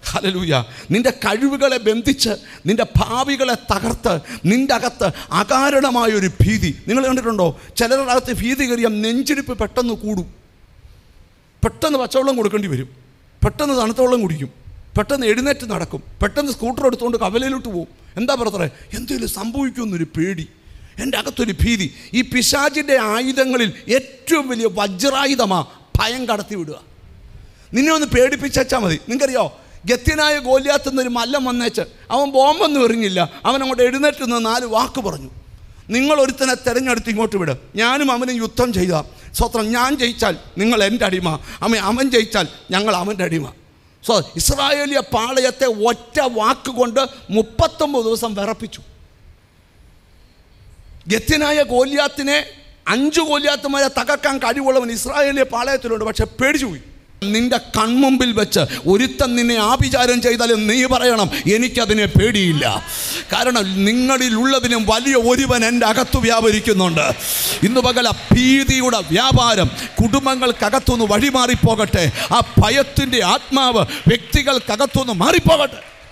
ഹലലൂയ നിന്റെ കഴിവുകളെ ബന്ധിച്ച് നിന്റെ ഭാവികളെ തകർത്ത് നിന്റെ അകത്ത് അകാരണമായൊരു ഭീതി നിങ്ങൾ കണ്ടിട്ടുണ്ടോ ചിലരുടെ അകത്ത് ഭീതി കയറിയാൽ നെഞ്ചിടിപ്പ് പെട്ടെന്ന് കൂടും പെട്ടെന്ന് പച്ചവെള്ളം കൊടുക്കേണ്ടി വരും പെട്ടെന്ന് തണുത്ത വെള്ളം കുടിക്കും പെട്ടെന്ന് എഴുന്നേറ്റ് നടക്കും പെട്ടെന്ന് സ്കൂട്ടർ എടുത്തുകൊണ്ട് കവലയിലോട്ട് പോകും എന്താ പറഞ്ഞേ എന്തെങ്കിലും സംഭവിക്കുമെന്നൊരു പേടി എൻ്റെ അകത്തൊരു ഭീതി ഈ പിശാചിൻ്റെ ആയുധങ്ങളിൽ ഏറ്റവും വലിയ വജ്രായുധമാ ഭയം കടത്തി വിടുക നിന്നെ ഒന്ന് പേടിപ്പിച്ചാൽ മതി നിങ്ങൾക്കറിയോ ഗത്യനായ ഗോല്യാത്ത് എന്നൊരു മല്ലം വന്നേച്ച് അവൻ ബോംബൊന്നും എറിഞ്ഞില്ല അവൻ അങ്ങോട്ട് എഴുന്നേറ്റ് നിന്ന് നാല് വാക്ക് പറഞ്ഞു നിങ്ങൾ ഒരുത്തനെ തിരഞ്ഞെടുത്ത് ഇങ്ങോട്ട് വിട് ഞാനും അവനും യുദ്ധം ചെയ്ത സ്വത്രം ഞാൻ ജയിച്ചാൽ നിങ്ങൾ എൻ്റെ അടിമ അമ്മ അവൻ ജയിച്ചാൽ ഞങ്ങൾ അവൻ്റെ അടിമ സോ ഇസ്രായേലിയ പാളയത്തെ ഒറ്റ വാക്കുകൊണ്ട് മുപ്പത്തൊമ്പത് ദിവസം വിറപ്പിച്ചു ഗത്യനായ ഗോല്യാത്തിനെ അഞ്ച് ഗോല്യാത്തുമാരെ തകർക്കാൻ കഴിവുള്ളവൻ ഇസ്രായേലിയ പാളയത്തിലുണ്ട് പക്ഷെ പേടിച്ചു പോയി നിന്റെ കൺമുമ്പിൽ വെച്ച് ഒരുത്തൻ നിന്നെ ആഭിചാരം ചെയ്താലും നീ പറയണം എനിക്കതിനെ പേടിയില്ല കാരണം നിങ്ങളിലുള്ളതിനും വലിയ ഒരുവൻ എൻ്റെ അകത്ത് വ്യാപരിക്കുന്നുണ്ട് ഇന്ന് പകല ഭീതിയുടെ വ്യാപാരം കുടുംബങ്ങൾക്കകത്തുനിന്ന് വഴിമാറിപ്പോകട്ടെ ആ ഭയത്തിൻ്റെ ആത്മാവ് വ്യക്തികൾക്കകത്തുനിന്ന് മാറിപ്പോകട്ടെ